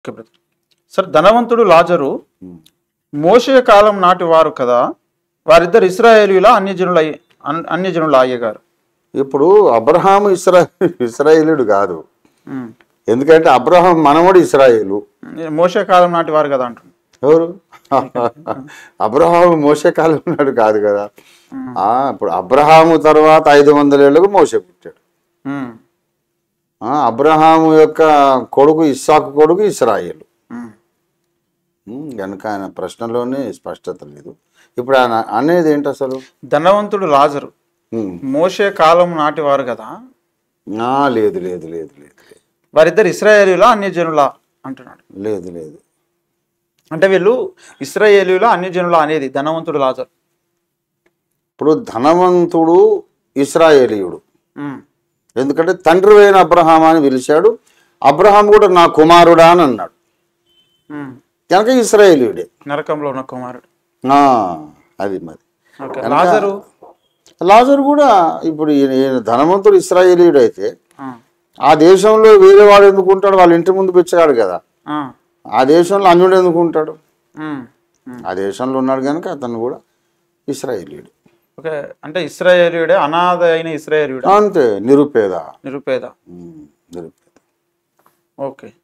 Okay brother sir ధనవంతుడు లాజరు మోషే కాలం నాటి వారు కదా వారిద్దరు ఇస్రాయేలీల అన్యజనుల అన్- అన్యజనుల అయ్యగారు ఇప్పుడు అబ్రహాము ఇస్రా ఇస్రాయేలుడు కాదు ఉమ్. ఎందుకంటే అబ్రహాం మనవడు ఇస్రాయేలు మోషే కాలం నాటి వారు కదా అంటున్నారు ఎవరు అబ్రహాము మోసే కాలం ఉన్నాడు కాదు కదా ఆ, ఇప్పుడు అబ్రహాము తర్వాత ఐదు వందల ఏళ్ళకు మోసే పుట్టాడు ఉమ్. ఆ, అబ్రహాము యొక్క కొడుకు ఇస్సాకు కొడుకు ఇస్రాయేలు ఉమ్. ఉమ్, కనుక ఆయన ప్రశ్నలోనే స్పష్టత లేదు ఇప్పుడు ఆయన అనేది ఏంటి అసలు ధనవంతుడు లాజరు ఉమ్, మోషే కాలం నాటి వారు కదా ఆ, లేదు లేదు లేదు లేదు లేదు. వారిద్దరు ఇస్రాయేలీల అన్యజనుల అంటున్నాడు లేదు లేదు అంటే వీళ్ళు ఇస్రాయేలీల అన్యజనుల అనేది ధనవంతుడు లాజరు ఇప్పుడు ధనవంతుడు ఇస్రాయేలీయుడు ఉమ్. ఎందుకంటే తండ్రి అయిన అబ్రహాం అని పిలిచాడు అబ్రహాం కూడా నా కుమారుడా అని అన్నాడు ఉమ్. కనుక ఇస్రాయేలీయుడే నరకంలో ఉన్న కుమారుడు ఆ, అది మరి ఓకే లాజరు లాజరు కూడా ఇప్పుడు ఈయన ఈయన ధనవంతుడు ఇస్రాయేలీయుడు అయితే ఆ. ఆ దేశంలో వేరే వాడు ఎందుకు ఉంటాడు వాళ్ళ ఇంటి ముందు పెంచాడు కదా ఆ. ఆ దేశంలో అన్యుడు ఎందుకు ఉంటాడు ఉమ్. ఉమ్. ఆ దేశంలో ఉన్నాడు కనుక అతను కూడా ఇస్రాయేలీయుడు ఓకే అంటే ఇస్రాయేలీయుడే అనాథ అయిన ఇస్రాయేలీయుడు అంతే నిరుపేద నిరుపేద ఉమ్, నిరుపేద ఓకే